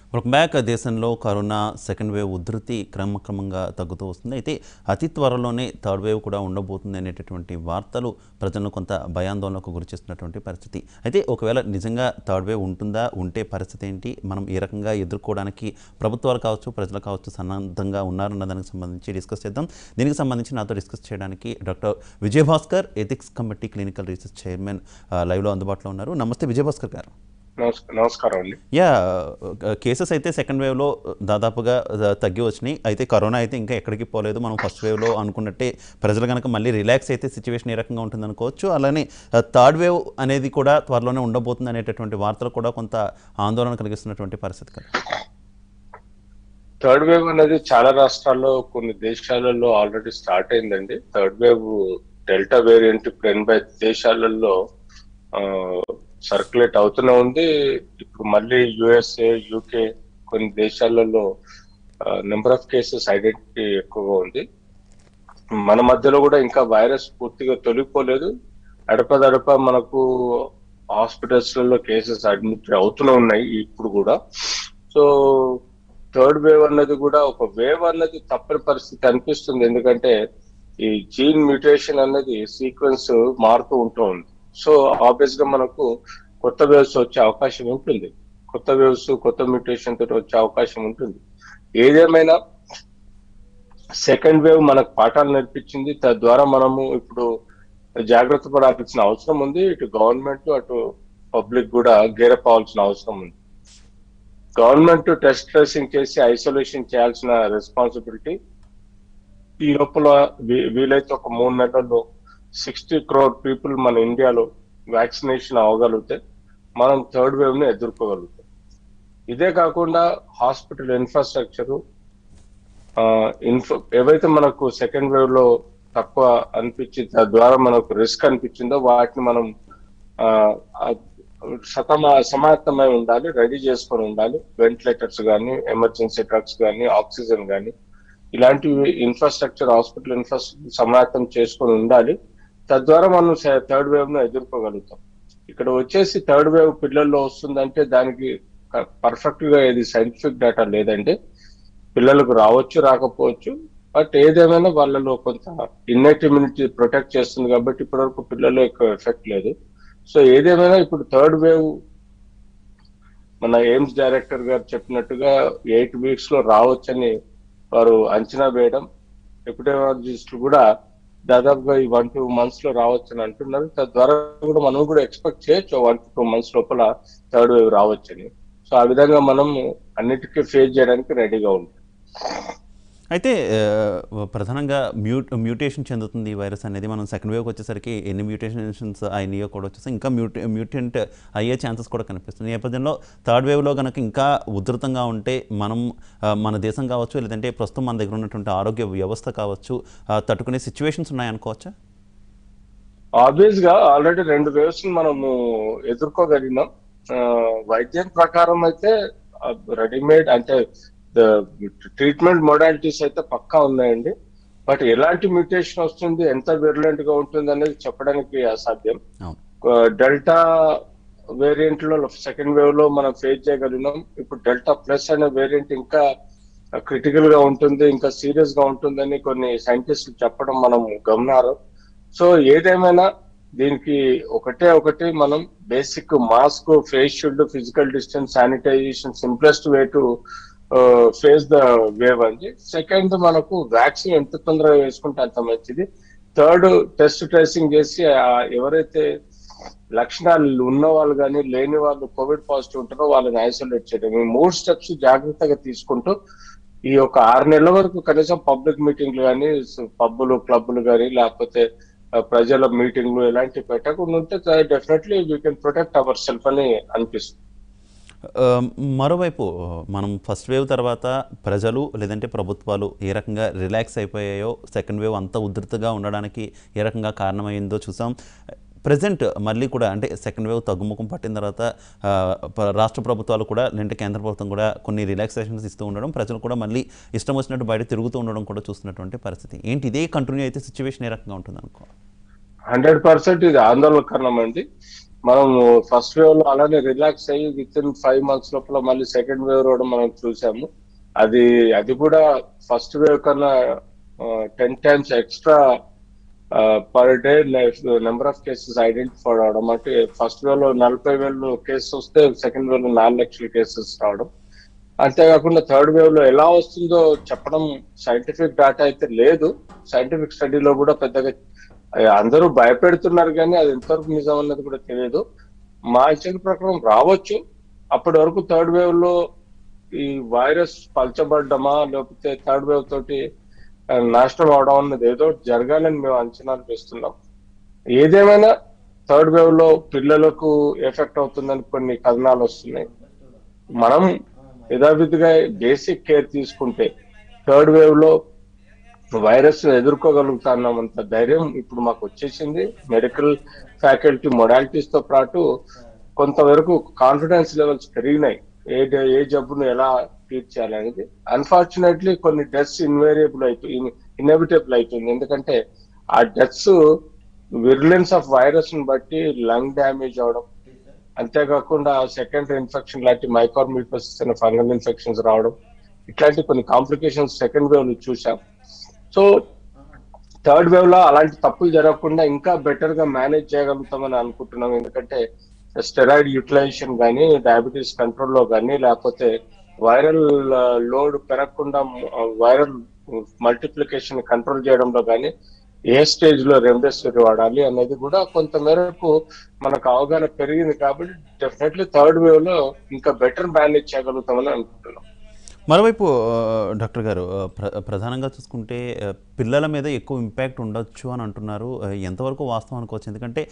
welcome back దేశంలో corona second wave ఉధృతి క్రమక్రమంగా తగ్గుతూ వస్తుంది అయితే అతి త్వరలోనే థర్డ్ వేవ్ కూడా ఉండబోతుంది అనేటటువంటి వార్తలు ప్రజలను కొంత భయాందోళనకు గురిచేస్తున్నటువంటి పరిస్థితి అయితే ఒకవేళ నిజంగా థర్డ్ వేవ్ ఉంటుందా ఉంటే పరిస్థితి ఏంటి మనం ఏ రకంగా ఎదుర్కోవడానికి ప్రభుత్వాలు కావచ్చు ప్రజలు కావచ్చు సన్నద్ధంగా ఉన్నారన్న దానికి సంబంధించి డిస్కస్ చేద్దాం దీనికి సంబంధించి నాతో డిస్కస్ చేయడానికి doctor Vijayabhaskar ethics committee clinical research chairman ఆ, లైవ్లో అందుబాటులో ఉన్నారు నమస్తే విజయభాస్కర్ గారు నమస్క- నమస్కారం అండి యా కేసెస్ అయితే సెకండ్ వేవ్లో దాదాపుగా ఆ, తగ్గి వచ్చినాయి అయితే కరోనా అయితే ఇంకా ఎక్కడికి పోలేదు మనం ఫస్ట్ వేవ్లో అనుకున్నట్టే ప్రజలు కనుక మళ్ళీ రిలాక్స్ అయితే సిచ్యువేషన్ ఏ రకంగా ఉంటుంది అనుకోవచ్చు అలానే థర్డ్ వేవ్ అనేది కూడా త్వరలోనే ఉండబోతుంది అనేటటువంటి వార్తలు కూడా కొంత ఆందోళన కలిగిస్తున్నటువంటి పరిస్థితి కదా థర్డ్ వేవ్ అనేది చాలా రాష్ట్రాల్లో కొన్ని దేశాలలో ఆల్రెడీ స్టార్ట్ అయిందండి థర్డ్ వేవ్ డెల్టా వేరియంట్ ఇప్పుడు ఎనభై దేశాలలో సర్క్యులేట్ అవుతూనే ఉంది ఇప్పుడు మళ్ళీ యుఎస్ఏ యూకే కొన్ని దేశాలలో నెంబర్ ఆఫ్ కేసెస్ ఐడెంటిటీ ఎక్కువగా ఉంది మన మధ్యలో కూడా ఇంకా వైరస్ పూర్తిగా తొలగిపోలేదు అడపదడప మనకు హాస్పిటల్స్ లలో కేసెస్ అడ్మిట్ అవుతూనే ఉన్నాయి ఇప్పుడు కూడా సో థర్డ్ వేవ్ అన్నది కూడా ఒక వేవ్ అన్నది తప్పని పరిస్థితి అనిపిస్తుంది ఎందుకంటే ఈ జీన్ మ్యూటేషన్ అన్నది సీక్వెన్స్ మారుతూ ఉంటూ ఉంది సో ఆబ్వియస్ గా మనకు కొత్త వేవ్స్ వచ్చే అవకాశం ఉంటుంది కొత్త వేవ్స్ కొత్త మ్యూటేషన్ తోటి వచ్చే అవకాశం ఉంటుంది ఏదేమైనా సెకండ్ వేవ్ మనకు పాఠాలు నేర్పించింది తద్వారా మనము ఇప్పుడు జాగ్రత్త పడాల్సిన అవసరం ఉంది ఇటు గవర్నమెంట్ అటు పబ్లిక్ కూడా గేరప్ అవ్వాల్సిన అవసరం ఉంది గవర్నమెంట్ టెస్ట్ ట్రేసింగ్ చేసి ఐసోలేషన్ చేయాల్సిన రెస్పాన్సిబిలిటీ ఈ లోపల వీ- వీలైతే ఒక మూడు నెలల్లో సిక్స్టీ క్రోర్ పీపుల్ మన ఇండియాలో వ్యాక్సినేషన్ అవ్వగలిగితే మనం థర్డ్ వేవ్ ని ఎదుర్కోగలుగుతాం ఇదే కాకుండా హాస్పిటల్ ఇన్ఫ్రాస్ట్రక్చర్ ఇన్ఫో ఏవైతే మనకు సెకండ్ వేవ్ లో తక్కువ అనిపించి తద్వారా మనకు రిస్క్ అనిపించిందో వాటిని మనం ఆ, ఆ, సతమ సమాయత్తమై ఉండాలి రెడీ చేసుకొని ఉండాలి వెంటిలేటర్స్ కానీ ఎమర్జెన్సీ డ్రగ్స్ కానీ ఆక్సిజన్ కానీ ఇలాంటి ఇన్ఫ్రాస్ట్రక్చర్ హాస్పిటల్ ఇన్ఫ్రాస్ట్రక్చర్ సమాయత్తం చేసుకొని ఉండాలి తద్వారా మనం థర్డ్ వేవ్ ను ఎదుర్కోగలుగుతాం ఇక్కడ వచ్చేసి థర్డ్ వేవ్ పిల్లల్లో వస్తుందంటే దానికి పర్ఫెక్ట్ గా ఏది సైంటిఫిక్ డేటా లేదండి పిల్లలకు రావచ్చు రాకపోవచ్చు బట్ ఏదేమైనా వాళ్ళలో కొంత ఇన్నెట్ ఇమ్యూనిటీ ప్రొటెక్ట్ చేస్తుంది కాబట్టి ఇప్పటివరకు పిల్లల్లో ఎక్కువ ఎఫెక్ట్ లేదు సో ఏదేమైనా ఇప్పుడు థర్డ్ వేవ్ మన ఎయిమ్స్ డైరెక్టర్ గారు చెప్పినట్టుగా ఎయిట్ వీక్స్ లో రావచ్చని వారు అంచనా వేయడం ఎపిడెమాలజిస్టులు కూడా దాదాపుగా ఈ వన్ టూ మంత్స్ లో రావచ్చని అంటున్నారు తద్వారా కూడా మనం కూడా ఎక్స్పెక్ట్ చేయొచ్చు వన్ టు టూ మంత్స్ లోపల థర్డ్ వేవ్ రావచ్చని సో ఆ విధంగా మనం అన్నిటికీ ఫేస్ చేయడానికి రెడీగా ఉంటాం అయితే ఆ, ప్రధానంగా మ్యూట్ మ్యూటేషన్ చెందుతుంది ఈ వైరస్ అనేది మనం సెకండ్ వేవ్కి వచ్చేసరికి ఎన్ని మ్యూటేషన్స్ అయినాయో కూడా వచ్చేసి ఇంకా మ్యూటే మ్యూటెంట్ అయ్యే ఛాన్సెస్ కూడా కనిపిస్తుంది ఈ నేపథ్యంలో థర్డ్ వేవ్లో కనుక ఇంకా ఉధృతంగా ఉంటే మనం ఆ, మన దేశం కావచ్చు లేదంటే ప్రస్తుతం మన దగ్గర ఉన్నటువంటి ఆరోగ్య వ్యవస్థ కావచ్చు ఆ, తట్టుకునే సిచ్యువేషన్స్ ఉన్నాయనుకోవచ్చా ఆబ్వియస్ గా ఆల్రెడీ రెండు వేవ్స్ మనము ఎదుర్కోగలిగినాం ఆ, వైద్యం ప్రకారం అయితే రెడీమేడ్ అంటే ట్రీట్మెంట్ మొడాలిటీస్ అయితే పక్కా ఉన్నాయండి బట్ ఎలాంటి మ్యూటేషన్ వస్తుంది ఎంత విరులెంట్ గా ఉంటుంది అనేది చెప్పడానికి అసాధ్యం అవును డెల్టా వేరియంట్ లో సెకండ్ వేవ్ లో మనం ఫేస్ చేయగలిగినాం ఇప్పుడు డెల్టా ప్లస్ అనే వేరియంట్ ఇంకా క్రిటికల్ గా ఉంటుంది ఇంకా సీరియస్ గా ఉంటుందని కొన్ని సైంటిస్టులు చెప్పడం మనం గమనారు సో ఏదేమైనా దీనికి ఒకటే ఒకటి మనం basic mask face shield physical distance sanitization simplest way to face the wave అండి సెకండ్ మనకు వ్యాక్సిన్ ఎంత తొందరగా వేసుకుంటే అంత మంచిది థర్డ్ టెస్ట్ ట్రేసింగ్ చేసి ఆ ఎవరైతే లక్షణాలు ఉన్న వాళ్ళు కానీ లేని వాళ్ళు కోవిడ్ పాజిటివ్ ఉంటారో వాళ్ళని ఐసోలేట్ చేయడం ఈ మూడు స్టెప్స్ జాగ్రత్తగా తీసుకుంటూ ఈ యొక్క ఆరు నెలల వరకు కనీసం పబ్లిక్ మీటింగ్లు కానీ పబ్బులు క్లబ్లు కానీ లేకపోతే ఆ, ప్రజల మీటింగ్లు ఇలాంటివి పెట్టకుండా ఉంటే definitely we can protect our self అని అనిపిస్తుంది ఆ, మరోవైపు మనం ఫస్ట్ వేవ్ తర్వాత ప్రజలు లేదంటే ప్రభుత్వాలు ఏ రకంగా రిలాక్స్ అయిపోయాయో సెకండ్ వేవ్ అంత ఉధృతగా ఉండడానికి ఏ రకంగా కారణమైందో చూసాం ప్రజెంట్ మళ్ళీ కూడా అంటే సెకండ్ వేవ్ తగ్గుముఖం పట్టిన తర్వాత ఆ, ప- రాష్ట్ర ప్రభుత్వాలు కూడా లేదంటే కేంద్ర ప్రభుత్వం కూడా కొన్ని రిలాక్సేషన్స్ ఇస్తూ ఉండడం ప్రజలు కూడా మళ్ళీ ఇష్టం వచ్చినట్టు బయట తిరుగుతూ ఉండడం కూడా చూస్తున్నటువంటి పరిస్థితి ఏంటి ఇదే కంటిన్యూ అయితే సిచ్యువేషన్ ఏ రకంగా ఉంటుంది అనుకో హండ్రెడ్ పర్సెంట్ ఇది ఆందోళనకరణం అండి మనం ఫస్ట్ వేవ్ లో అలానే రిలాక్స్ అయ్యి విత్ ఇన్ ఫైవ్ మంత్స్ లోపల మళ్ళీ సెకండ్ వేవ్ రావడం మనం చూసాము అది అది కూడా ఫస్ట్ వేవ్ కన్నా ten times extra per day number of cases identify అవడం అంటే ఫస్ట్ వేవ్ లో నలభై వేలు కేసెస్ వస్తే సెకండ్ వేవ్ లో నాలుగు లక్షల కేసెస్ రావడం అంతేకాకుండా థర్డ్ వేవ్ లో ఎలా వస్తుందో చెప్పడం సైంటిఫిక్ డేటా అయితే లేదు సైంటిఫిక్ స్టడీలో కూడా పెద్దగా ఆ, అందరూ భయపెడుతున్నారు కానీ అది ఎంతవరకు నిజం అన్నది కూడా తెలియదు మా అంచనా ప్రకారం రావచ్చు అప్పటి వరకు థర్డ్ వేవ్ లో ఈ వైరస్ పల్చబడ్డమా లేకపోతే థర్డ్ వేవ్ తోటి ఆ, నాశనం అవడం అన్నది ఏదో ఒకటి జరగాలని మేము అంచనాలు వేస్తున్నాం ఏదేమైనా థర్డ్ వేవ్ లో పిల్లలకు ఎఫెక్ట్ అవుతుందని కొన్ని కథనాలు వస్తున్నాయి మనం యథావిధిగా బేసిక్ కేర్ తీసుకుంటే థర్డ్ వేవ్ లో వైరస్ ఎదుర్కోగలుగుతాన్నంత ధైర్యం ఇప్పుడు మాకు వచ్చేసింది మెడికల్ ఫ్యాకల్టీ మొడాలిటీస్ తో పాటు కొంతవరకు కాన్ఫిడెన్స్ లెవెల్స్ పెరిగినాయి ఏ డ- ఏ జబ్బును ఎలా ట్రీట్ చేయాలనేది అన్ఫార్చునేట్లీ కొన్ని డెత్స్ ఇన్వేరియబుల్ అయిపోయి ఇన్ఎవిటబుల్ అయిపోయింది ఎందుకంటే ఆ డెత్స్ విరులెన్స్ ఆఫ్ వైరస్ ని బట్టి లంగ్ డ్యామేజ్ అవడం అంతేకాకుండా సెకండరీ ఇన్ఫెక్షన్ లాంటి మైకార్మికోసిస్ అనే ఫంగల్ ఇన్ఫెక్షన్స్ రావడం ఇట్లాంటి కొన్ని కాంప్లికేషన్స్ సెకండ్ వేవ్ లో చూసాం సో థర్డ్ వేవ్ లో అలాంటి తప్పులు జరగకుండా ఇంకా బెటర్ గా మేనేజ్ చేయగలుగుతామని అనుకుంటున్నాం ఎందుకంటే స్టెరాయిడ్ యూటిలైజేషన్ కానీ డయాబెటీస్ కంట్రోల్లో కానీ లేకపోతే వైరల్ లోడ్ పెరగకుండా వైరల్ మల్టిప్లికేషన్ కంట్రోల్ చేయడంలో కానీ ఏ స్టేజ్ లో రెమ్డెసివిర్ వాడాలి అనేది కూడా కొంత మేరకు మనకు అవగాహన పెరిగింది కాబట్టి డెఫినెట్లీ థర్డ్ వేవ్ లో ఇంకా బెటర్ మేనేజ్ చేయగలుగుతామని అనుకుంటున్నాం మరోవైపు ఆ, డాక్టర్ గారు ఆ, ప్ర ప్రధానంగా చూసుకుంటే ఆ, పిల్లల మీద ఎక్కువ ఇంపాక్ట్ ఉండొచ్చు అని అంటున్నారు ఆ, ఎంతవరకు వాస్తవం అనుకోవచ్చు ఎందుకంటే